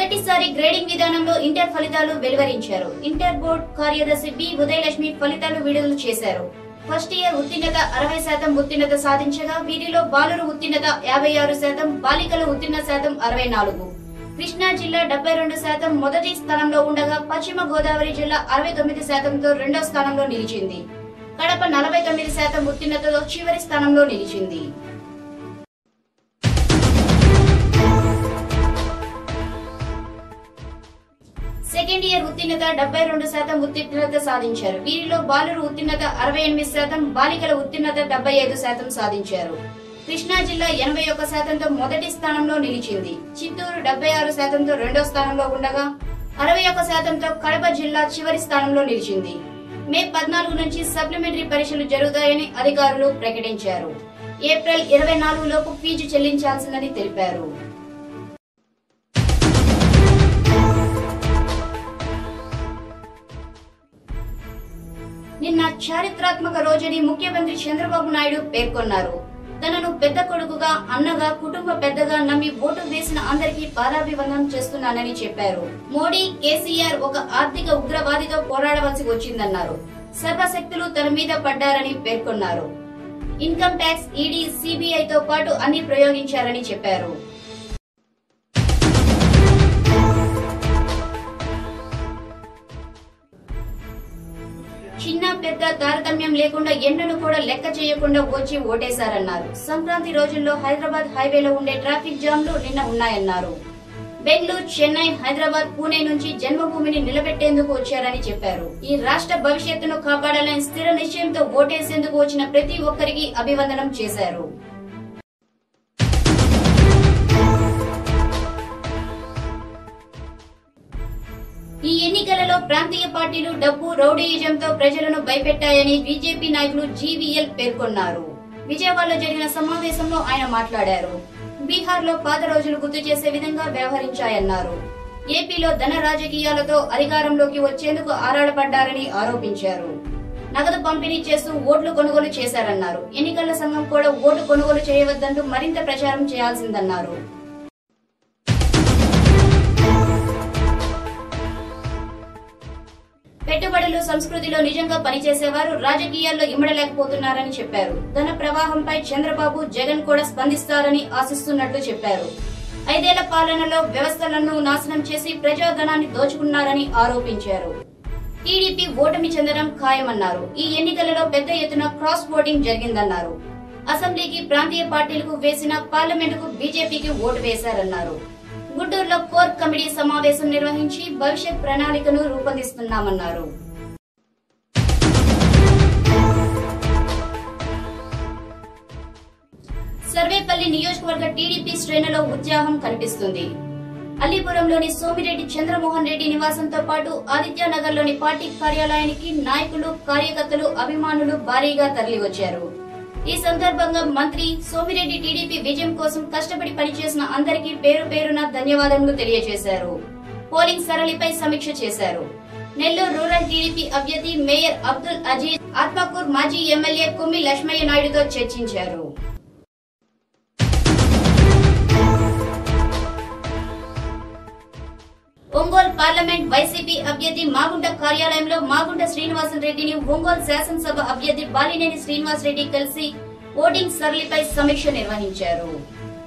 మొదటిసారి గ్రేడింగ్ విధానంలో ఇంటర్ ఫలితాలు వెలువరించారు ఇంటర్ బోర్డు కార్యదర్శి బి ఉదయలక్ష్మి ఫలితాలు విడుదల చేశారు ఫస్ట్ ఇయర్ ఉత్తీర్ణత అరవై శాతం ఉత్తీర్ణత సాధించగా వీరిలో బాలురు ఉత్తీర్ణత యాభై ఆరు శాతం బాలికల ఉత్తీర్ణ శాతం అరవై నాలుగు కృష్ణా జిల్లా డెబ్బై రెండు శాతం మొదటి స్థానంలో ఉండగా పశ్చిమ గోదావరి జిల్లా అరవై తొమ్మిది శాతంతో రెండో స్థానంలో నిలిచింది కడప నలభై తొమ్మిది శాతం ఉత్తీర్ణతతో చివరి స్థానంలో నిలిచింది సెకండ్ ఇయర్ ఉత్తీర్ణత డెబ్బై రెండు శాతం ఉత్తీర్ణత సాధించారు వీరిలో బాలురు ఉత్తీర్ణత అరవై ఎనిమిది శాతం బాలికల ఉత్తీర్ణత డెబ్బై ఐదు శాతం సాధించారు కృష్ణా జిల్లా ఎనభై ఒక్క శాతంతో మొదటి స్థానంలో నిలిచింది చిత్తూరు డెబ్బై ఆరు శాతంతో రెండో స్థానంలో ఉండగా అరవై ఒక్క శాతంతో కడప జిల్లా చివరి స్థానంలో నిలిచింది మే పద్నాలుగు నుంచి సప్లిమెంటరీ పరీక్షలు జరుగుతాయని అధికారులు ప్రకటించారు ఏప్రిల్ ఇరవై నాలుగు లోపు ఫీజు చెల్లించాల్సిందని తెలిపారు నిన్న చారిత్రాత్మక రోజని ముఖ్యమంత్రి చంద్రబాబు నాయుడు పేర్కొన్నారు తనను పెద్ద కొడుకుగా అన్నగా కుటుంబ పెద్దగా నమ్మి ఓటు వేసిన అందరికీ పాదాభివందనం చేస్తున్నానని చెప్పారు మోడీ కేసీఆర్ ఒక ఆర్థిక ఉగ్రవాదితో పోరాడవలసి వచ్చిందన్నారు సర్వశక్తులు తన మీద పడ్డారని పేర్కొన్నారు ఇన్కమ్ ట్యాక్స్ ఈడీ సిబిఐతో పాటు అన్ని ప్రయోగించారని చెప్పారు చిన్న పెద్ద తారతమ్యం లేకుండా ఎండను కూడా లెక్క చేయకుండా వచ్చి ఓటేశారన్నారు సంక్రాంతి రోజుల్లో హైదరాబాద్ హైవేలో ఉండే ట్రాఫిక్ జామ్లు నిన్న ఉన్నాయన్నారు బెంగళూరు చెన్నై హైదరాబాద్ పూణే నుంచి జన్మభూమిని నిలబెట్టేందుకు వచ్చారని చెప్పారు ఈ రాష్ట్ర భవిష్యత్తును కాపాడాలని స్థిర నిశ్చయంతో ఓటేసేందుకు వచ్చిన ప్రతి ఒక్కరికి అభివందనం చేశారు ఈ ఎన్నికలలో ప్రాంతీయ పార్టీలు డబ్బు రౌడీయిజంతో ప్రజలను భయపెట్టాయని బీజేపీ నాయకులు జీవీఎల్ పేర్కొన్నారు విజయవాడలో జరిగిన సమావేశంలో ఆయన మాట్లాడారు బీహార్ లో పాత రోజులు గుర్తు చేసే విధంగా వ్యవహరించాయన్నారు ఏపీలో ధన రాజకీయాలతో అధికారంలోకి వచ్చేందుకు ఆరాడపడ్డారని ఆరోపించారు నగదు పంపిణీ చేస్తూ ఓట్లు కొనుగోలు చేశారన్నారు ఎన్నికల సంఘం కూడా ఓటు కొనుగోలు చేయవద్దంటూ మరింత ప్రచారం చేయాల్సిందన్నారు పెట్టుబడులు సంస్కృతిలో నిజంగా పనిచేసేవారు రాజకీయాల్లో ఇమ్మడలేకపోతున్నారని చెప్పారు ధన ప్రవాహంపై చంద్రబాబు జగన్ కూడా స్పందిస్తారని ఆశిస్తున్నట్లు చెప్పారు ఐదేళ్ల పాలనలో వ్యవస్థలను నాశనం చేసి ప్రజాధనాన్ని దోచుకున్నారని ఆరోపించారు టీడీపీ ఓటమి చెందడం ఖాయమన్నారు ఈ ఎన్నికలలో పెద్ద ఎత్తున క్రాస్ ఓటింగ్ జరిగిందన్నారు అసెంబ్లీకి ప్రాంతీయ పార్టీలకు వేసిన పార్లమెంటుకు బీజేపీకి ఓటు వేశారన్నారు గుంటూరులో కోర్ కమిటీ సమావేశం నిర్వహించి భవిష్యత్ ప్రణాళికను రూపొందిస్తున్నామన్నారు సర్వేపల్లి నియోజకవర్గ టీడీపీ శ్రేణులో ఉత్సాహం కనిపిస్తుంది అల్లీపురంలోని సోమిరెడ్డి చంద్రమోహన్ రెడ్డి నివాసంతో పాటు ఆదిత్యనగర్లోని పార్టీ కార్యాలయానికి నాయకులు కార్యకర్తలు అభిమానులు భారీగా తరలివచ్చారు ఈ సందర్భంగా మంత్రి సోమిరెడ్డి టీడీపీ విజయం కోసం కష్టపడి పనిచేసిన అందరికీ పేరు పేరున ధన్యవాదములు తెలియజేశారు పోలింగ్ సరళిపై సమీక్ష చేశారు నెల్లూరు రూరల్ టీడీపీ అభ్యర్థి మేయర్ అబ్దుల్ అజీజ్ ఆత్మకూర్ మాజీ ఎమ్మెల్యే కుమ్మి లక్ష్మయ్య నాయుడుతో చర్చించారు ఒంగోలు పార్లమెంట్ వైసీపీ అభ్యర్థి మాగుంట కార్యాలయంలో మాగుంట శ్రీనివాసులు రెడ్డిని ఒంగోలు శాసనసభ అభ్యర్థి బాలినేని శ్రీనివాస్ రెడ్డి కలిసి ఓటింగ్ సరళిపై సమీక్ష నిర్వహించారు